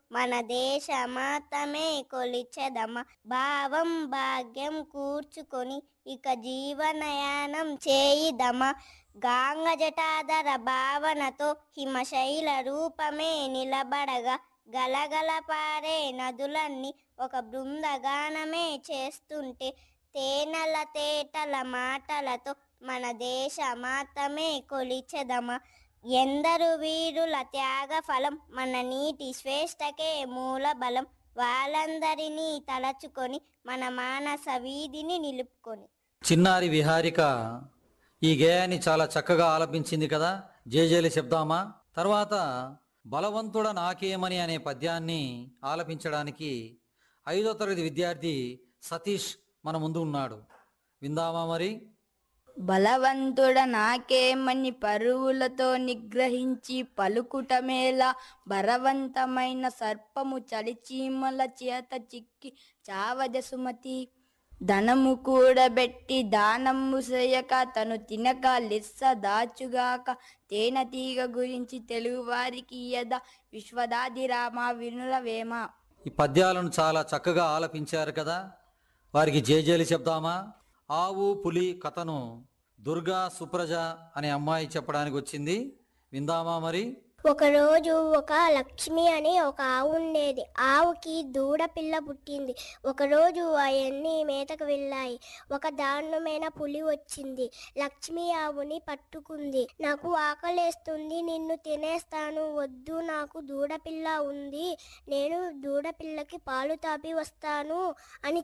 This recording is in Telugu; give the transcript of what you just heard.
మన దేశమాతమే కొలిచెదమ భావం భాగ్యం కూర్చుకొని ఇక జీవనయానం చేయిదమ గాంగ జటాధర భావనతో హిమశైల రూపమే నిలబడగా గలగల పారే నదులన్నీ ఒక బృందగానమే చేస్తుంటే తేనెల తేటల మాటలతో మన దేశ మాతమే కొలిచెదమ ఎందరు వీరుల త్యాగ ఫలం మన నీటి శ్రేష్టకే మూల బలం వాళ్ళందరినీ తలచుకొని మన మానస వీధిని నిలుపుకొని చిన్నారి విహారిక ఈ గేయాన్ని చాలా చక్కగా ఆలపించింది కదా జేజేలి చెప్దామా తర్వాత బలవంతుడ నాకేమని అనే పద్యాన్ని ఆలపించడానికి ఐదో తరగతి విద్యార్థి సతీష్ మన ముందు ఉన్నాడు విందామా మరి బలవంతుడ నాకేమని పరువులతో నిగ్రహించి పలుకుటమేలా బలవంతమైన సర్పము చలిచీమల చేత చిక్కి చావద సుమతి ధనము కూడబెట్టి దానము చేయక తను తినక లెస్స దాచుగాక తేనెతీగ గురించి తెలుగువారికి యద విశ్వదాదిరామ వినులవేమ ఈ పద్యాలను చాలా చక్కగా ఆలపించారు కదా వారికి జేజేలి చెప్దామా ఆవు పులి కథను దుర్గా సుప్రజ అనే అమ్మాయి చెప్పడానికి వచ్చింది విందామా మరి ఒకరోజు ఒక లక్ష్మి అని ఒక ఆవు ఉండేది ఆవుకి దూడ పిల్ల పుట్టింది ఒకరోజు అవన్నీ మేతకు వెళ్ళాయి ఒక దారుణమైన పులి వచ్చింది లక్ష్మి ఆవుని పట్టుకుంది నాకు ఆకలేస్తుంది నిన్ను తినేస్తాను వద్దు నాకు దూడ పిల్ల ఉంది నేను దూడ పిల్లకి పాలు తాపి వస్తాను అని